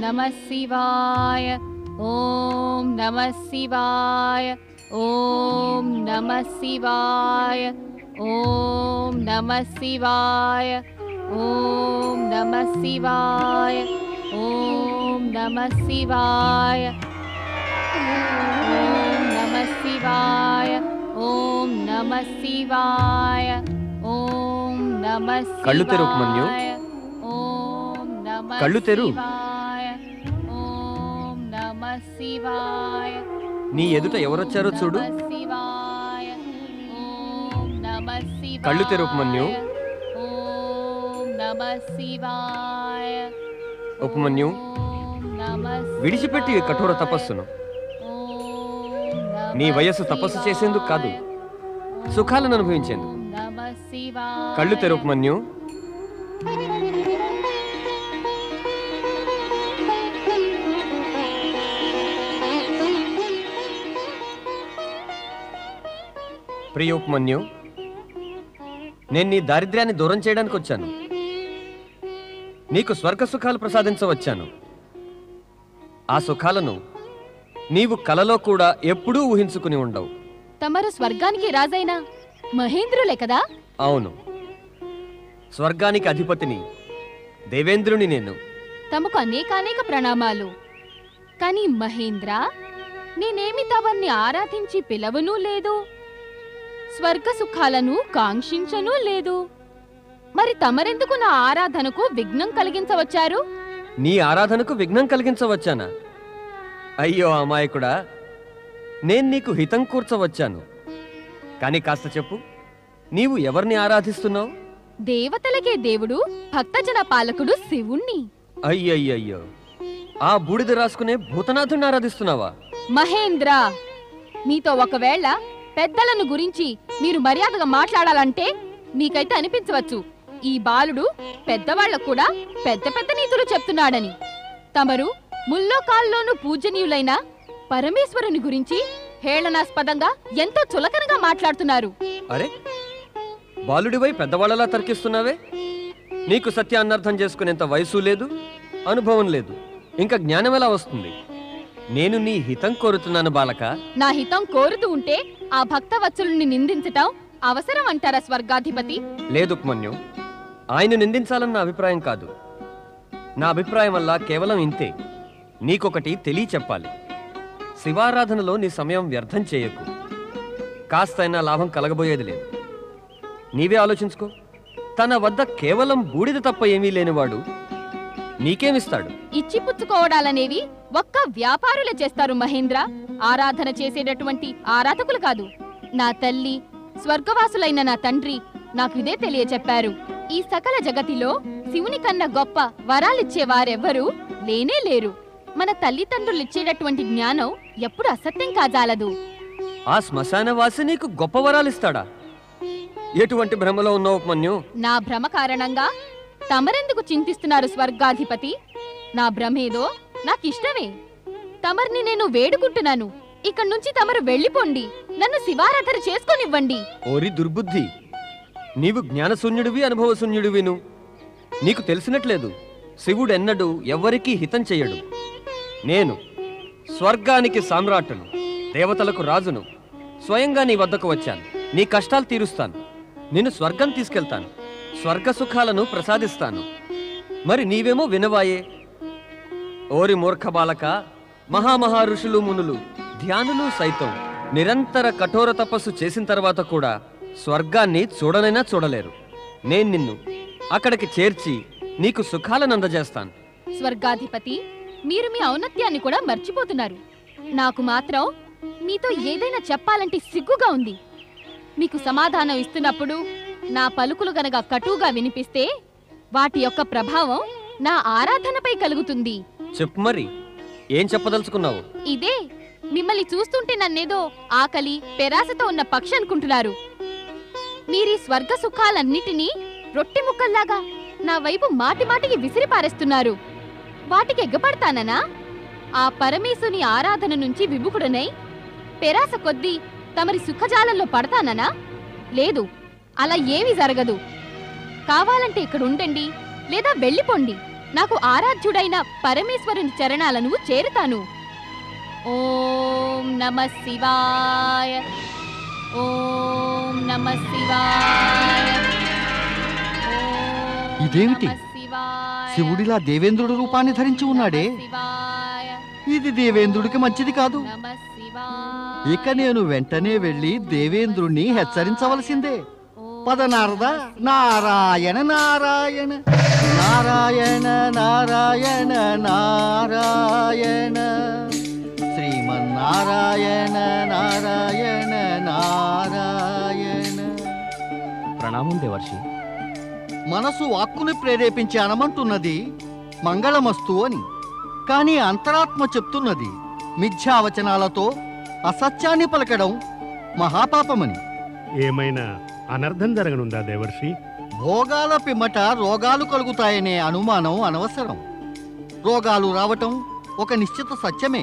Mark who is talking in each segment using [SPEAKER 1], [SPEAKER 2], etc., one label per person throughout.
[SPEAKER 1] నమ శివాయ ఓం నమ శివాయ ఓం నమ శివాయ ఓం నమ శివాయ ఓం నమ శివాయ ఓం నమ శివాయ ఓం నమ శివాయ ఓం నమ శివాయ ఓం నమ
[SPEAKER 2] కళ్ళు తెరు, ఉపమన్యు.
[SPEAKER 1] శివాయ. ఓం నమ
[SPEAKER 2] కళ్ళు తెరు.
[SPEAKER 1] శివాయ. ఓం నమ శివాయ
[SPEAKER 2] నీ ఎదుట ఎవరొచ్చారో చూడు
[SPEAKER 1] నమ శివాయ. ఓం నమ శివాయ.
[SPEAKER 2] కళ్ళు తెరు, ఉపమన్యు.
[SPEAKER 1] ఓం నమ శివాయ.
[SPEAKER 2] ఉపమన్యు
[SPEAKER 1] ఓం నమ
[SPEAKER 2] విడిచిపెట్టి ఈ కఠోర
[SPEAKER 1] శివాయ.
[SPEAKER 2] తపస్సును
[SPEAKER 1] ఓం నమ
[SPEAKER 2] నీ వయస్సు తపస్సు చేసేందుకు కాదు
[SPEAKER 1] శివాయ.
[SPEAKER 2] సుఖాలను అనుభవించేందుకు
[SPEAKER 1] ఓం నమ శివాయ.
[SPEAKER 2] కళ్ళు తెరు ఉపమన్యు ప్రియ ఉపమన్యు నేను నీ దారిద్ర్యాన్ని దూరం చేయడానికి వచ్చాను నీకు స్వర్గ సుఖాలు ప్రసాదించవచ్చాను ఆ సుఖాలను నీవు కలలో కూడా ఎప్పుడూ ఊహించుకుని ఉండవు
[SPEAKER 1] తమరు స్వర్గానికి రాజైన మహేంద్రులే కదా
[SPEAKER 2] అవును స్వర్గానికి అధిపతిని దేవేంద్రుని నేను
[SPEAKER 1] తమకు అనేకానేక ప్రణామాలు కాని మహేంద్ర నేనేమి తవర్ని ఆరాధించి పిలవనూ లేదు స్వర్గ సుఖాలను కాంక్షించనూ లేదు మరి తమరెందుకు నా ఆరాధనకు విఘ్నం కలిగించవచ్చారు
[SPEAKER 2] నీ ఆరాధనకు విఘ్నం కలిగించవచ్చానా అయ్యో అమాయకుడా నేను నీకు హితం కూర్చవచ్చాను కానీ కాస్త చెప్పు నీవు ఎవరిని ఆరాధిస్తున్నావు
[SPEAKER 1] దేవతలకే దేవుడు భక్తజన పాలకుడు శివుణ్ణి
[SPEAKER 2] అయ్యయ్యయ్యో ఆ బూడిద రాసుకునే భూతనాథుని ఆరాధిస్తున్నావా
[SPEAKER 1] మహేంద్ర మీతో ఒకవేళ పెద్దలను గురించి మీరు మర్యాదగా మాట్లాడాలంటే మీకైతే అనిపించవచ్చు ఈ బాలుడు పెద్దవాళ్లకు కూడా పెద్ద పెద్ద నీతులు చెప్తున్నాడని తమరు ముల్లోకాల్లోనూ పూజనీయులైన పరమేశ్వరుని గురించి హేళనాస్పదంగా ఎంతో చులకనగా మాట్లాడుతున్నారు
[SPEAKER 2] అరే బాలుడివై పెద్దవాళ్ళలా తర్కిస్తున్నావే నీకు సత్యాన్నర్థం చేసుకునేంత వయసు లేదు అనుభవం లేదు ఇంకా జ్ఞానం ఎలా వస్తుంది నేను నీ హితం కోరుతున్నాను బాలక
[SPEAKER 1] నా హితం కోరుతూ ఉంటే ఆ భక్తవత్సలుని నిందించటం అవసరం అంటారా స్వర్గాధిపతి
[SPEAKER 2] లేదు ఉపమన్యు ఆయన నిందించాలన్న నా అభిప్రాయం కాదు నా అభిప్రాయం వల్ల కేవలం ఇంతే నీకొకటి తెలియ చెప్పాలి శివారాధనలో నీ సమయం వ్యర్థం చేయకు కాస్తైనా లాభం కలగబోయేది లేదు నీవే ఆలోచించుకో తన వద్ద కేవలం బూడిద తప్ప ఏమీ లేనివాడు నీకేమిస్తాడు
[SPEAKER 1] ఇచ్చి పుచ్చుకోవడాలనేవి ఒక్క వ్యాపారులే చేస్తారు మహేంద్ర ఆరాధన చేసేటటువంటి ఆరాధకులు కాదు నా తల్లి స్వర్గవాసులైన నా తండ్రి నాకు ఇదే తెలియచెప్పారు ఈ సకల జగతిలో శివుని కన్నా గొప్ప వరాలిచ్చే వారెవ్వరూ లేనే లేరు మన తల్లిదండ్రులు ఇచ్చేటటువంటి జ్ఞానం ఎప్పుడు అసత్యం కాజాలదు
[SPEAKER 2] ఆ శ్మశానవాసి నీకు గొప్ప వరాలిస్తాడా ఎటువంటి భ్రమలో ఉన్నావు ఉపమన్యు
[SPEAKER 1] నా భ్రమ కారణంగా తమరెందుకు చింతిస్తున్నారు స్వర్గాధిపతి నా భ్రమేదో నాకిష్టమే తమర్ని నేను వేడుకుంటున్నాను ఇక్కడి నుంచి తమరు వెళ్ళిపోండి నన్ను శివారాధన చేసుకొనివ్వండి
[SPEAKER 2] ఓరి దుర్బుద్ధి నీవు జ్ఞానశూన్యుడివి అనుభవశూన్యుడివిను నీకు తెలిసినట్లేదు శివుడెన్నడూ ఎవ్వరికీ హితం చెయ్యడు నేను స్వర్గానికి సామ్రాట్టును దేవతలకు రాజును స్వయంగా నీ వద్దకు వచ్చాను నీ కష్టాలు తీరుస్తాను నిన్ను స్వర్గం తీసుకెళ్తాను స్వర్గ సుఖాలను ప్రసాదిస్తాను మరి నీవేమో వినవాయే ఓరి మూర్ఖ బాలక మహామహా ఋషులు మునులు ధ్యానులు సైతం నిరంతర కఠోర తపస్సు చేసిన తర్వాత కూడా స్వర్గాన్ని చూడనైనా చూడలేరు నేను నిన్ను అక్కడికి చేర్చి నీకు సుఖాలను అందజేస్తాను
[SPEAKER 1] స్వర్గాధిపతి మీరు మీ ఔన్నత్యాన్ని కూడా మర్చిపోతున్నారు నాకు మాత్రం మీతో ఏదైనా చెప్పాలంటే సిగ్గుగా ఉంది మీకు సమాధానం ఇస్తున్నప్పుడు నా పలుకులు గనక కటువుగా వినిపిస్తే వాటి యొక్క ప్రభావం నా ఆరాధనపై కలుగుతుంది
[SPEAKER 2] చెప్పు మరి ఏం చెప్పదలుచుకున్నావు
[SPEAKER 1] ఇదే మిమ్మల్ని చూస్తుంటే నన్నేదో ఆకలి పెరాసతో ఉన్న పక్షి అనుకుంటున్నారు మీరీ స్వర్గ సుఖాలన్నిటినీ రొట్టె ముక్కల్లాగా నా వైపు మాటి మాటికి విసిరి పారేస్తున్నారు వాటికి ఎగ్గపడతాననా ఆ పరమేశుని ఆరాధన నుంచి విముఖుడనై పెరాస కొద్దీ తమరి సుఖజాలంలో పడతాననా లేదు అలా ఏమీ జరగదు కావాలంటే ఇక్కడ ఉండండి లేదా వెళ్ళిపోండి నాకు ఆరాధ్యుడైన పరమేశ్వరుని చరణాలను చేరుతాను ఓం నమ శివాయ ఓం నమ శివాయ ఓం
[SPEAKER 3] ఇదేమిటి?
[SPEAKER 1] నమః శివాయ.
[SPEAKER 3] శివుడిలా దేవేంద్రుడు రూపాన్ని ధరించి ఉన్నాడే
[SPEAKER 1] నమః శివాయ.
[SPEAKER 3] ఇది దేవేంద్రుడికి మంచిది కాదు
[SPEAKER 1] నమః శివాయ.
[SPEAKER 3] ఇక నేను వెంటనే వెళ్ళి దేవేంద్రుణ్ణి హెచ్చరించవలసిందే
[SPEAKER 1] ఓం
[SPEAKER 3] పద నారద నారాయణ నారాయణ నారాయణ నారాయణ నారాయణ శ్రీమన్నారాయణ నారాయణ నారాయణ
[SPEAKER 2] ప్రణామం దేవర్షి
[SPEAKER 3] మనసు వాక్కుని ప్రేరేపించి అనమంటున్నది మంగళమస్తు అని కానీ అంతరాత్మ చెప్తున్నది మిథ్యావచనాలతో అసత్యాన్ని పలకడం మహాపాపమని
[SPEAKER 4] ఏమైనా అనర్థం జరగనుందా దేవర్షి
[SPEAKER 3] భోగాల పిమ్మట రోగాలు కలుగుతాయనే అనుమానం అనవసరం రోగాలు రావటం ఒక నిశ్చిత సత్యమే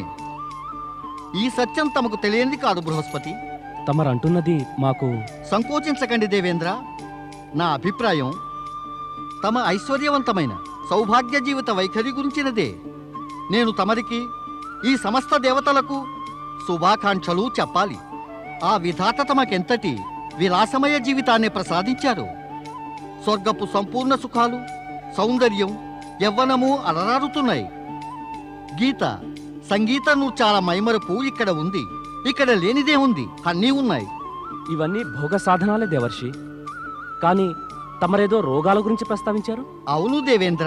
[SPEAKER 3] ఈ సత్యం తమకు తెలియంది కాదు బృహస్పతి
[SPEAKER 2] తమరంటున్నది మాకు
[SPEAKER 3] సంకోచించకండి దేవేంద్ర నా అభిప్రాయం తమ ఐశ్వర్యవంతమైన సౌభాగ్య జీవిత వైఖరి గురించినదే నేను తమరికి ఈ సమస్త దేవతలకు శుభాకాంక్షలు చెప్పాలి ఆ విధాత తమకెంతటి విలాసమయ జీవితాన్ని ప్రసాదించారు స్వర్గపు సంపూర్ణ సుఖాలు సౌందర్యం యవ్వనము అలరారుతున్నాయి గీత సంగీత నృత్యాల మైమరపు ఇక్కడ ఉంది ఇక్కడ లేనిదే ఉంది అన్నీ ఉన్నాయి
[SPEAKER 5] ఇవన్నీ భోగ సాధనాలే దేవర్షి కానీ తమరేదో రోగాల గురించి ప్రస్తావించారు
[SPEAKER 3] అవును దేవేంద్ర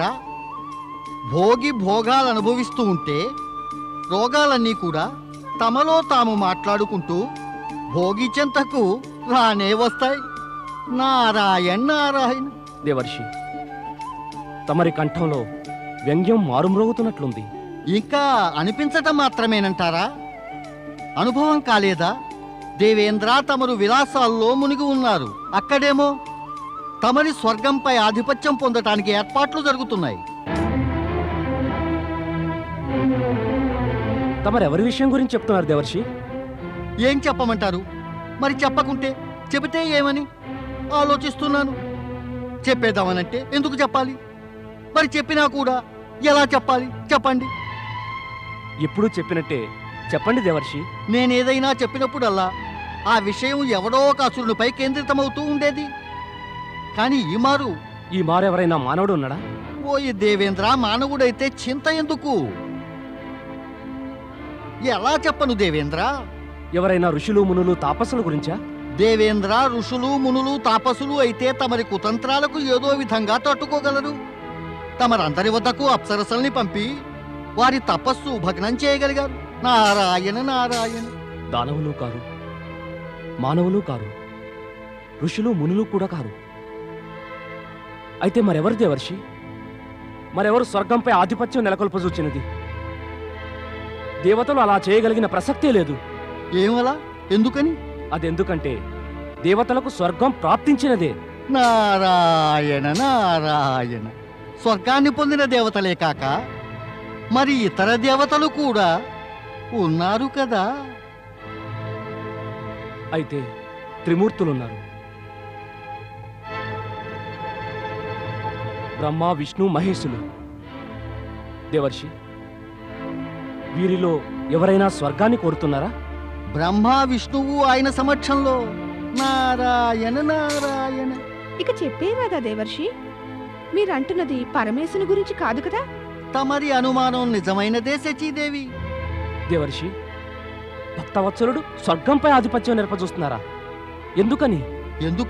[SPEAKER 3] భోగి భోగాలు అనుభవిస్తూ ఉంటే రోగాలన్నీ కూడా తమలో తాము మాట్లాడుకుంటూ భోగి చెంతకు రానే వస్తాయి నారాయణ నారాయణ
[SPEAKER 5] దేవర్షి తమరి కంఠంలో వ్యంగ్యం మారుమ్రోగుతున్నట్లుంది
[SPEAKER 3] ఇంకా అనిపించటం మాత్రమేనంటారా అనుభవం కాలేదా దేవేంద్ర తమరు విలాసాల్లో మునిగి ఉన్నారు అక్కడేమో తమరి స్వర్గంపై ఆధిపత్యం పొందటానికి ఏర్పాట్లు జరుగుతున్నాయి
[SPEAKER 5] తమరెవరి విషయం గురించి చెప్తున్నారు దేవర్షి
[SPEAKER 3] ఏం చెప్పమంటారు మరి చెప్పకుంటే చెబితే ఏమని ఆలోచిస్తున్నాను చెప్పేద్దామనంటే ఎందుకు చెప్పాలి మరి చెప్పినా కూడా ఎలా చెప్పాలి చెప్పండి
[SPEAKER 5] ఎప్పుడూ చెప్పినట్టే చెప్పండి దేవర్షి
[SPEAKER 3] నేనేదైనా చెప్పినప్పుడల్లా ఆ విషయం ఎవడో ఒక అసురునిపై కేంద్రితమవుతూ ఉండేది కానీ ఈ మారు
[SPEAKER 5] ఈ మారెవరైనా మానవుడు ఉన్నాడా
[SPEAKER 3] ఓయి దేవేంద్ర మానవుడైతే చింత ఎందుకు ఎలా చెప్పను దేవేంద్ర
[SPEAKER 5] ఎవరైనా ఋషులు మునులు తాపసుల గురించా
[SPEAKER 3] దేవేంద్ర ఋషులు మునులు తాపసులు అయితే తమరి కుతంత్రాలకు ఏదో విధంగా తట్టుకోగలరు తమరందరి వద్దకు అప్సరసల్ని పంపి వారి తపస్సు భగ్నం చేయగలిగారు నారాయణ నారాయణ
[SPEAKER 5] దానవులు కారు మానవులు కారు ఋషులు మునులు కూడా కారు అయితే మరెవరు దేవర్షి మరెవరు స్వర్గంపై ఆధిపత్యం నెలకొల్పజూచినది దేవతలు అలా చేయగలిగిన ప్రసక్తే లేదు
[SPEAKER 3] ఏమలా ఎందుకని
[SPEAKER 5] అదెందుకంటే దేవతలకు స్వర్గం ప్రాప్తించినదే
[SPEAKER 3] నారాయణ నారాయణ స్వర్గాన్ని పొందిన దేవతలే కాక మరి ఇతర దేవతలు కూడా ఉన్నారు కదా
[SPEAKER 5] అయితే త్రిమూర్తులున్నారు బ్రహ్మ విష్ణు మహేశులు దేవర్షి వీరిలో ఎవరైనా స్వర్గాన్ని కోరుతున్నారా
[SPEAKER 3] బ్రహ్మ విష్ణువు ఆయన సమక్షంలో నారాయణ నారాయణ
[SPEAKER 6] ఇక చెప్పేరాగా దేవర్షి మీరంటున్నది పరమేశుని గురించి కాదు కదా
[SPEAKER 3] తమరి అనుమానం నిజమైనదే శచీదేవి
[SPEAKER 5] దేవర్షి భక్తవత్సలుడు స్వర్గంపై ఆధిపత్యం నెరపజూస్తున్నారా ఎందుకని
[SPEAKER 3] ఎందుక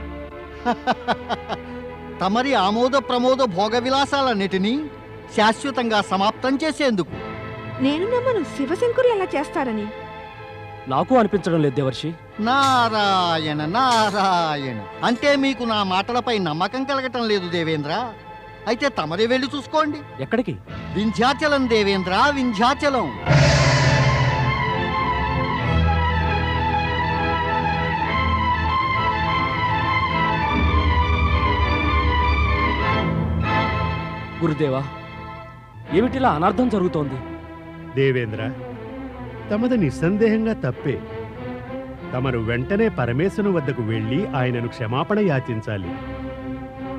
[SPEAKER 3] తమరి ఆమోద ప్రమోద భోగ విలాసాలన్నిటినీ శాశ్వతంగా సమాప్తం చేసేందుకు
[SPEAKER 6] నేను నమ్మను శివశంకరు ఎలా చేస్తారని
[SPEAKER 5] నాకు అనిపించడం లేదు దేవర్షి
[SPEAKER 3] నారాయణ నారాయణ అంటే మీకు నా మాటలపై నమ్మకం కలగటం లేదు దేవేంద్ర అయితే తమరే వెళ్ళి చూసుకోండి
[SPEAKER 5] ఎక్కడికి
[SPEAKER 3] వింధ్యాచలం దేవేంద్ర వింధ్యాచలం
[SPEAKER 5] గురుదేవా ఏమిటిలా అనర్థం జరుగుతోంది
[SPEAKER 4] దేవేంద్ర తమది నిస్సందేహంగా తప్పే తమరు వెంటనే పరమేశుని వద్దకు వెళ్ళి ఆయనను క్షమాపణ యాచించాలి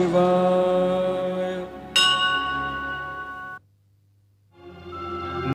[SPEAKER 7] శివాయ